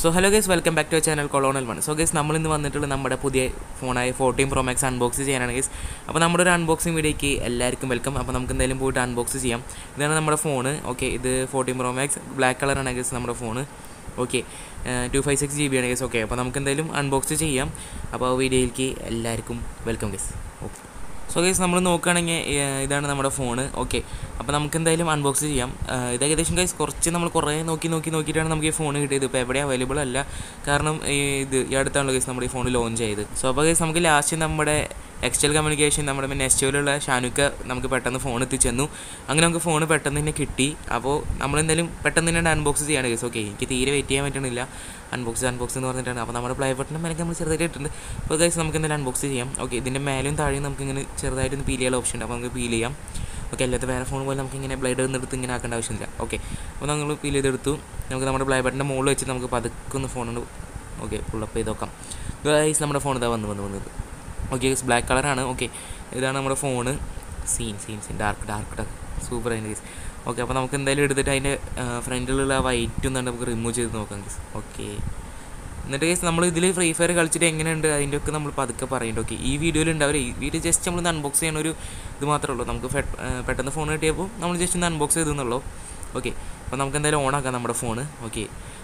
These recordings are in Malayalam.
so hello guys welcome back to channel colonel one so guys നമ്മൾ ഇന്ന് വന്നിട്ടുള്ള നമ്മുടെ പുതിയ ഫോണായ ഫോർട്ടീൻ പ്രോ മാക്സ് അൺബോക്സ് ചെയ്യാനാണ് ഗൈസ് അപ്പോൾ നമ്മുടെ ഒരു അൺബോക്സിംഗ് വീഡിയോയ്ക്ക് എല്ലാവർക്കും വെൽക്കം അപ്പോൾ നമുക്ക് എന്തായാലും പോയിട്ട് അൺബോക്സ് ചെയ്യാം ഇതാണ് നമ്മുടെ ഫോണ് ഓക്കെ ഇത് ഫോർട്ടീൻ പ്രോ മാക്സ് ബ്ലാക്ക് കളറാണ് ഗൈസ് നമ്മുടെ phone okay two five six G B ആണ് ഗൈസ് ഓക്കെ അപ്പോൾ നമുക്ക് എന്തായാലും അൺബോക്സ് ചെയ്യാം അപ്പോൾ വീഡിയോയിലേക്ക് എല്ലാവർക്കും welcome guys okay so guys നമ്മൾ നോക്കുകയാണെങ്കിൽ ഏഹ്, ഇതാണ് നമ്മുടെ ഫോണ് ഓക്കെ അപ്പോൾ നമുക്ക് എന്തായാലും അൺബോക്സ് ചെയ്യാം ഏഹ്, ഇത് ഏകദേശം ഗൈസ് കുറച്ച് നമ്മൾ കുറേ നോക്കി നോക്കി നോക്കിയിട്ടാണ് നമുക്ക് ഈ ഫോൺ കിട്ടിയത് ഇപ്പോൾ എവിടെ അവൈലബിൾ അല്ല കാരണം ഈ ഇത് ഈ അടുത്താണല്ലോ ഗൈസ് നമ്മുടെ ഈ ഫോൺ ലോഞ്ച് ചെയ്ത് സോ അപ്പോൾ ഗൈസ് നമുക്ക് ലാസ്റ്റ് നമ്മുടെ എക്സ്റ്റൽ കമ്മ്യൂണിക്കേഷൻ നമ്മുടെ പിന്നെ നെസ്റ്റോയിലുള്ള ഷാനുക്ക നമുക്ക് പെട്ടെന്ന് ഫോൺ എത്തിച്ചെന്നു അങ്ങനെ നമുക്ക് ഫോൺ പെട്ടെന്ന് തന്നെ കിട്ടി അപ്പോൾ നമ്മൾ എന്തായാലും പെട്ടെന്ന് തന്നെ അൺബോക്സ് ചെയ്യാണ് ഗൈസ് ഓക്കെ എനിക്ക് തീരെ വെയിറ്റ് ചെയ്യാൻ പറ്റണില്ല അൺബോക്സ് അൺബോക്സ് എന്ന് പറഞ്ഞിട്ടാണ് അപ്പോൾ നമ്മുടെ പ്ലേ ബട്ടൺ മേലേക്ക് നമ്മൾ ചെറുതായിട്ട് ഇട്ടിട്ടുണ്ട് അപ്പോൾ ഗൈസ് നമുക്ക് എന്തായാലും അൺബോക്സ് ചെയ്യാം ഓക്കെ ഇതിൻ്റെ മേലും താഴെയും നമുക്ക് ഇങ്ങനെ ചെറുതായിട്ട് പീൽ ചെയ്യാൻ ഓപ്ഷൻ ഉണ്ട് അപ്പോൾ നമുക്ക് പീൽ ചെയ്യാം ഓക്കെ അല്ലാത്ത വേറെ ഫോൺ പോലെ നമുക്ക് ഇങ്ങനെ ബ്ലൈഡ് എടുത്ത് ഇങ്ങനെ ആക്കേണ്ട ആവശ്യമില്ല ഓക്കെ അപ്പോൾ നമ്മൾ പീൽ ചെയ്തെടുത്തു നമുക്ക് നമ്മുടെ പ്ലേ ബട്ടൻ്റെ മുകളിൽ വെച്ച് നമുക്ക് പതുക്കെ ഒന്ന് ഫോൺ ഓക്കെ പുള്ളപ്പ് ചെയ്ത് നോക്കാം ഗൈസ് നമ്മുടെ ഫോൺ ഇതാ വന്ന് വന്ന് വന്നത് ഓക്കെ ഗൈസ് ബ്ലാക്ക് കളറാണ് ഓക്കെ ഇതാണ് നമ്മുടെ phone scene scene scene dark dark dark super അതിൻ്റെ ഗൈസ് ഓക്കെ അപ്പോൾ നമുക്ക് എന്തായാലും എടുത്തിട്ട് അതിൻ്റെ ഫ്രണ്ടിലുള്ള ആ വൈറ്റ് ഒന്നാണ്ട് നമുക്ക് റിമൂവ് ചെയ്ത് നോക്കാം ഗൈസ് ഓക്കെ എന്നിട്ട് കേസ് നമ്മൾ ഇതിൽ ഫ്രീ ഫയർ കളിച്ചിട്ട് എങ്ങനെയുണ്ട് അതിൻ്റെ ഒക്കെ നമ്മൾ പതുക്കെ പറയുന്നുണ്ട് ഓക്കെ ഈ വീഡിയോയിൽ ഉണ്ടാവില്ല ഈ വീഡിയോ ജസ്റ്റ് നമ്മൾ അൺബോക്സ് ചെയ്യണ ഒരു ഇത് മാത്രമേ ഉള്ളൂ നമുക്ക് ഫെ- ഏർ പെട്ടെന്ന് ഫോൺ കിട്ടിയപ്പോൾ നമ്മൾ ജസ്റ്റ് ഒന്ന് അൺബോക്സ് ചെയ്തെന്നുള്ളൂ ഓക്കെ അപ്പോൾ നമുക്ക് എന്തായാലും ഓണാക്കാം നമ്മുടെ ഫോണ് ഓക്കെ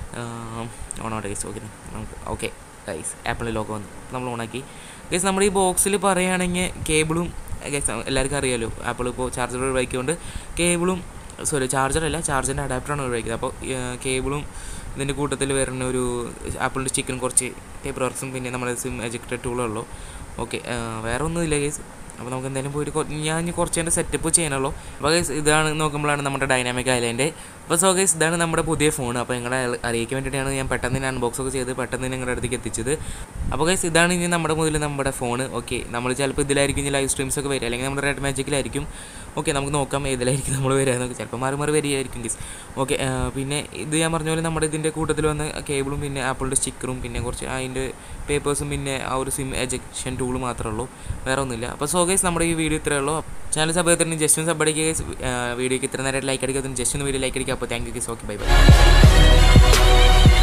ഓണാവട്ടെ ഗൈസ് ഓക്കെ നമുക്ക് ഓക്കെ ഗൈസ് ആപ്പിളിൽ ലോഗോ വന്നു നമ്മൾ ഓണാക്കി ഗൈസ് നമ്മുടെ ഈ ബോക്സിൽ പറയുകയാണെങ്കിൽ കേബിളും ഗൈസ് എല്ലാവർക്കും അറിയാലോ ആപ്പിൾ ഇപ്പോൾ ചാർജർ ഒഴിവാക്കിക്കൊണ്ട് കേബിളും സോറി ചാർജറല്ല ചാർജറിൻ്റെ അഡാപ്റ്ററാണ് ഒഴിവാക്കിയത് അപ്പോൾ കേബിളും ഇതിൻ്റെ കൂട്ടത്തിൽ വരുന്ന ഒരു ആപ്പിളിൻ്റെ സ്റ്റിക്കറും കുറച്ച് പേപ്പർ വർക്ക്സും പിന്നെ നമ്മുടെ സിം എജക്ടർ ടൂളുള്ളൂ ഓക്കെ വേറെ ഒന്നുമില്ല ഗൈസ് അപ്പോൾ നമുക്ക് എന്തായാലും പോയിട്ട് കൊ- ഞാൻ ഇനി കുറച്ച് എൻ്റെ സെറ്റപ്പ് ചെയ്യാനുള്ളൂ അപ്പോൾ ഗൈസ് ഇതാണ് നോക്കുമ്പോഴാണ് നമ്മുടെ ഡൈനാമിക് ഐലൻഡ് അപ്പോൾ സോ ഗൈസ് ഇതാണ് നമ്മുടെ പുതിയ ഫോൺ അപ്പോൾ നിങ്ങളെ അറി- അറിയിക്കാൻ വേണ്ടിയിട്ടാണ് ഞാൻ പെട്ടെന്ന് തന്നെ അൺബോക്സ് ഒക്കെ ചെയ്ത് പെട്ടെന്ന് തന്നെ നിങ്ങളുടെ അടുത്തേക്ക് എത്തിച്ചത് അപ്പോൾ ഗൈസ് ഇതാണ് ഇനി നമ്മുടെ മുതൽ നമ്മുടെ ഫോൺ ഓക്കെ നമ്മൾ ചിലപ്പോൾ ഇതിലായിരിക്കും ഇനി ലൈവ് സ്ട്രീംസ് ഒക്കെ വരിക അല്ലെങ്കിൽ നമ്മുടെ റെഡ് മാജിക്കിലായിരിക്കും ഓക്കെ നമുക്ക് നോക്കാം ഏതിലായിരിക്കും നമ്മൾ വരിക എന്നൊക്കെ ചിലപ്പോൾ മാറി മാറി വരികയായിരിക്കും ഗൈസ് ഓക്കെ പിന്നെ ഇത് ഞാൻ പറഞ്ഞ പോലെ നമ്മുടെ ഇതിൻ്റെ കൂട്ടത്തിൽ വന്ന കേബിളും പിന്നെ ആപ്പിളിൻ്റെ സ്റ്റിക്കറും പിന്നെ കുറച്ച് അതിൻ്റെ പേപ്പേഴ്സും പിന്നെ ആ ഒരു സിം എജക്ഷൻ ടൂൾ മാത്രമേ ഉള്ളൂ വേറെ ഒന്നുമില്ല അപ്പോൾ സോ ഗൈസ് നമ്മുടെ ഈ വീഡിയോ ഇത്രയേ ഉള്ളൂ ചാനൽ സബ് ചെയ്തിട്ട് ജസ്റ്റ് ഒന്ന് സബ് അടിക്കുക ഗൈസ് വീഡിയോക്ക് ഇത്ര നേരം ലൈക്ക് അടിക്കുക ജസ്റ്റ് ഒന്ന് വീഡിയോ ലൈക്ക് അടിക്കുക അപ്പോൾ thank you guys okay bye by